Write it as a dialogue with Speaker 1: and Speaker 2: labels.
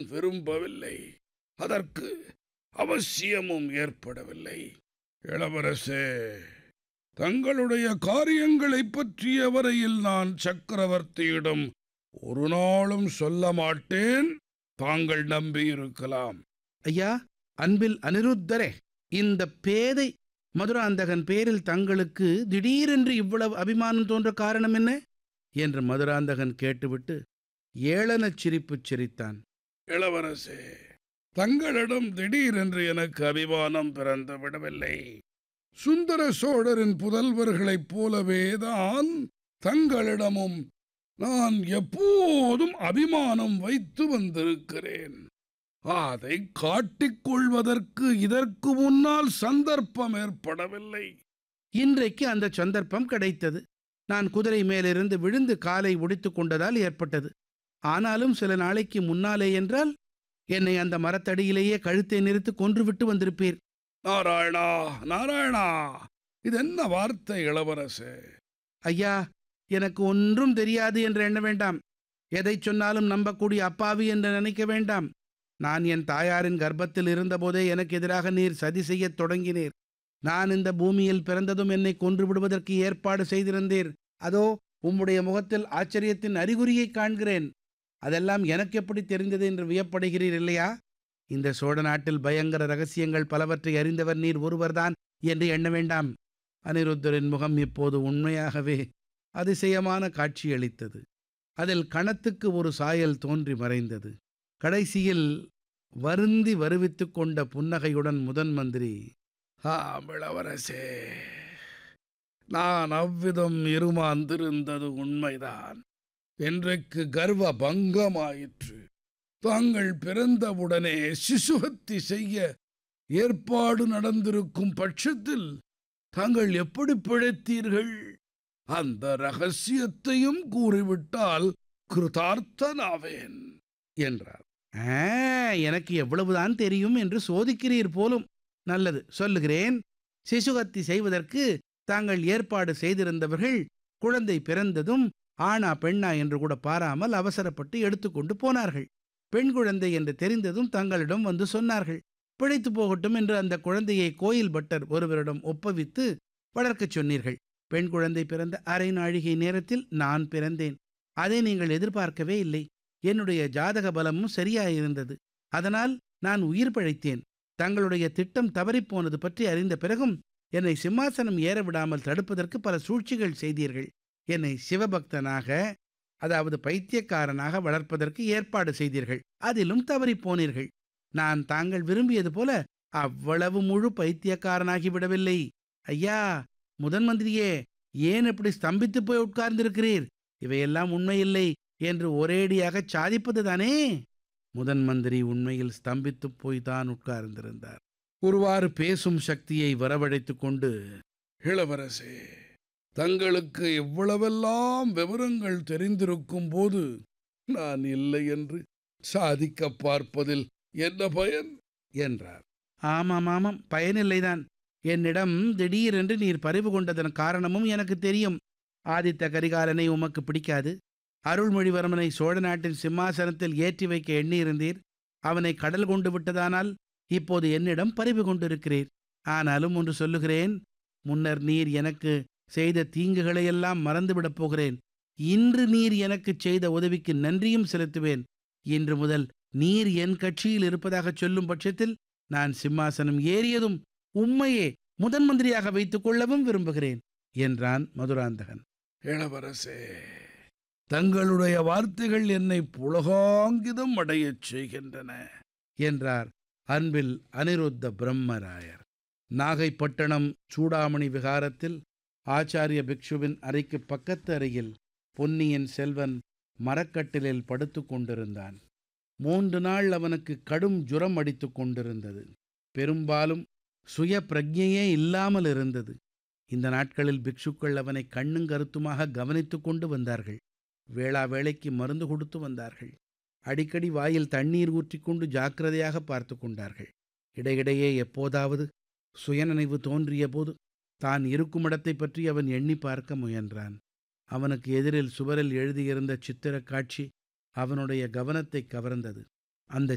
Speaker 1: விரும்பவில்லை அதற்கு அவசியமும் ஏற்படவில்லை இளவரசே தங்களுடைய காரியங்களைப் பற்றிய வரையில் நான் சக்கரவர்த்தியிடம் ஒரு நாளும் சொல்ல மாட்டேன் தாங்கள் நம்பியிருக்கலாம்
Speaker 2: ஐயா அன்பில் அனிருத்தரே இந்த பேதை மதுராந்தகன் பேரில் தங்களுக்கு திடீரென்று இவ்வளவு அபிமானம் தோன்ற காரணம் என்ன என்று மதுராந்தகன் கேட்டுவிட்டு ஏளனச் சிரிப்புச் சிரித்தான்
Speaker 1: இளவரசே தங்களிடம் திடீரென்று எனக்கு அபிமானம் பிறந்து விடவில்லை சுந்தர சோழரின் புதல்வர்களைப் போலவேதான் தங்களிடமும் நான் எப்போதும் அபிமானம் வைத்து வந்திருக்கிறேன் அதை காட்டிக் கொள்வதற்கு இதற்கு முன்னால் சந்தர்ப்பம் ஏற்படவில்லை
Speaker 2: இன்றைக்கு அந்த சந்தர்ப்பம் கிடைத்தது நான் குதிரை மேலிருந்து விழுந்து காலை ஒடித்துக் கொண்டதால் ஏற்பட்டது ஆனாலும் சில நாளைக்கு முன்னாலே என்றால் என்னை அந்த மரத்தடியிலேயே கழுத்தை நிறுத்து கொன்றுவிட்டு வந்திருப்பீர்
Speaker 1: நாராயணா நாராயணா இது என்ன வார்த்தை இளவரசே
Speaker 2: ஐயா எனக்கு ஒன்றும் தெரியாது என்று எண்ண வேண்டாம் எதை சொன்னாலும் நம்பக்கூடிய அப்பாவி என்று நினைக்க வேண்டாம் நான் என் தாயாரின் கர்ப்பத்தில் இருந்தபோதே எனக்கு எதிராக நீர் சதி செய்யத் தொடங்கினீர் நான் இந்த பூமியில் பிறந்ததும் என்னை கொன்று விடுவதற்கு ஏற்பாடு செய்திருந்தீர் அதோ உம்முடைய முகத்தில் ஆச்சரியத்தின் அறிகுறியை காண்கிறேன் அதெல்லாம் எனக்கு எப்படி தெரிந்தது என்று வியப்படுகிறீர் இல்லையா இந்த சோழ நாட்டில் பயங்கர ரகசியங்கள் பலவற்றை அறிந்தவர் நீர் ஒருவர்தான் என்று எண்ண வேண்டாம் அனிருத்தரின் முகம் இப்போது உண்மையாகவே அதிசயமான காட்சியளித்தது அதில் கணத்துக்கு ஒரு சாயல் தோன்றி மறைந்தது கடைசியில் வருந்தி வருவித்துக் கொண்ட புன்னகையுடன் முதன் மந்திரி
Speaker 1: ஆம் இளவரசே நான் அவ்விதம் இருமாந்திருந்தது உண்மைதான் இன்றைக்கு கர்வ பங்கமாயிற்று தாங்கள் பிறந்தவுடனே சிசுஹத்தி செய்ய ஏற்பாடு நடந்திருக்கும் பட்சத்தில் தாங்கள் எப்படி பிழைத்தீர்கள் அந்த ரகசியத்தையும் கூறிவிட்டால் கிருதார்த்தனாவேன்
Speaker 2: என்றார் "ஆ, எனக்கு எவ்வளவுதான் தெரியும் என்று சோதிக்கிறீர் போலும் நல்லது சொல்லுகிறேன் சிசுகத்தி செய்வதற்கு தாங்கள் ஏற்பாடு செய்திருந்தவர்கள் குழந்தை பிறந்ததும் ஆணா பெண்ணா என்று கூட பாராமல் அவசரப்பட்டு எடுத்துக்கொண்டு போனார்கள் பெண் குழந்தை என்று தெரிந்ததும் தங்களிடம் வந்து சொன்னார்கள் பிழைத்து போகட்டும் என்று அந்த குழந்தையை கோயில் பட்டர் ஒருவரிடம் ஒப்புவித்து வளர்க்கச் சொன்னீர்கள் பெண் குழந்தை பிறந்த அரை நாழிகை நேரத்தில் நான் பிறந்தேன் அதை நீங்கள் எதிர்பார்க்கவே இல்லை என்னுடைய ஜாதக பலமும் சரியாயிருந்தது அதனால் நான் உயிர் பிழைத்தேன் தங்களுடைய திட்டம் தவறிப்போனது பற்றி அறிந்த பிறகும் என்னை சிம்மாசனம் ஏற விடாமல் தடுப்பதற்கு பல சூழ்ச்சிகள் செய்தீர்கள் என்னை சிவபக்தனாக அதாவது பைத்தியக்காரனாக வளர்ப்பதற்கு ஏற்பாடு செய்தீர்கள் அதிலும் தவறிப் போனீர்கள் நான் தாங்கள் விரும்பியது போல அவ்வளவு முழு பைத்தியக்காரனாகி விடவில்லை ஐயா முதன் மந்திரியே ஏன் இப்படி ஸ்தம்பித்து போய் உட்கார்ந்திருக்கிறீர் இவையெல்லாம் உண்மையில்லை என்று ஒரேடியாகச் சாதிப்பதுதானே முதன் மந்திரி உண்மையில் ஸ்தம்பித்துப் போய் தான் உட்கார்ந்திருந்தார் ஒருவாறு பேசும் சக்தியை வரவழைத்துக் கொண்டு
Speaker 1: இளவரசே தங்களுக்கு இவ்வளவெல்லாம் விவரங்கள் தெரிந்திருக்கும் போது நான் இல்லை என்று சாதிக்க பார்ப்பதில் என்ன பயன்
Speaker 2: என்றார் ஆமாம் ஆமாம் பயனில்லைதான் என்னிடம் திடீரென்று நீர் பறிவு கொண்டதன் காரணமும் எனக்கு தெரியும் ஆதித்த கரிகாலனை உமக்கு பிடிக்காது அருள்மொழிவர்மனை சோழ நாட்டின் சிம்மாசனத்தில் ஏற்றி வைக்க எண்ணியிருந்தீர் அவனை கடல் கொண்டு விட்டதானால் இப்போது என்னிடம் பறிவு கொண்டிருக்கிறீர் ஆனாலும் ஒன்று சொல்லுகிறேன் முன்னர் நீர் எனக்கு செய்த தீங்குகளையெல்லாம் மறந்துவிடப் போகிறேன் இன்று நீர் எனக்குச் செய்த உதவிக்கு நன்றியும் செலுத்துவேன் இன்று முதல் நீர் என் கட்சியில் இருப்பதாகச் சொல்லும் பட்சத்தில் நான் சிம்மாசனம் ஏறியதும் உம்மையே முதன் மந்திரியாக வைத்துக் கொள்ளவும் விரும்புகிறேன் என்றான் மதுராந்தகன்
Speaker 1: இளவரசே தங்களுடைய வார்த்தைகள் என்னை புலகாங்கிதம் அடையச் செய்கின்றன
Speaker 2: என்றார் அன்பில் அனிருத்த பிரம்மராயர் நாகைப்பட்டணம் சூடாமணி விகாரத்தில் ஆச்சாரிய பிக்ஷுவின் அறைக்கு பக்கத்து அறையில் பொன்னியின் செல்வன் மரக்கட்டிலில் படுத்துக் கொண்டிருந்தான் மூன்று நாள் அவனுக்கு கடும் ஜுரம் அடித்துக் கொண்டிருந்தது பெரும்பாலும் சுய பிரஜையே இல்லாமல் இருந்தது இந்த நாட்களில் பிக்ஷுக்கள் அவனை கண்ணும் கருத்துமாக கவனித்துக் கொண்டு வந்தார்கள் வேளா வேளைக்கு மருந்து கொடுத்து வந்தார்கள் அடிக்கடி வாயில் தண்ணீர் ஊற்றிக்கொண்டு ஜாக்கிரதையாக பார்த்து கொண்டார்கள் இடையிடையே எப்போதாவது சுயநினைவு தோன்றிய போது தான் இருக்கும் இடத்தை பற்றி அவன் எண்ணி பார்க்க முயன்றான் அவனுக்கு எதிரில் சுவரில் எழுதியிருந்த சித்திரக் காட்சி அவனுடைய கவனத்தை கவர்ந்தது அந்த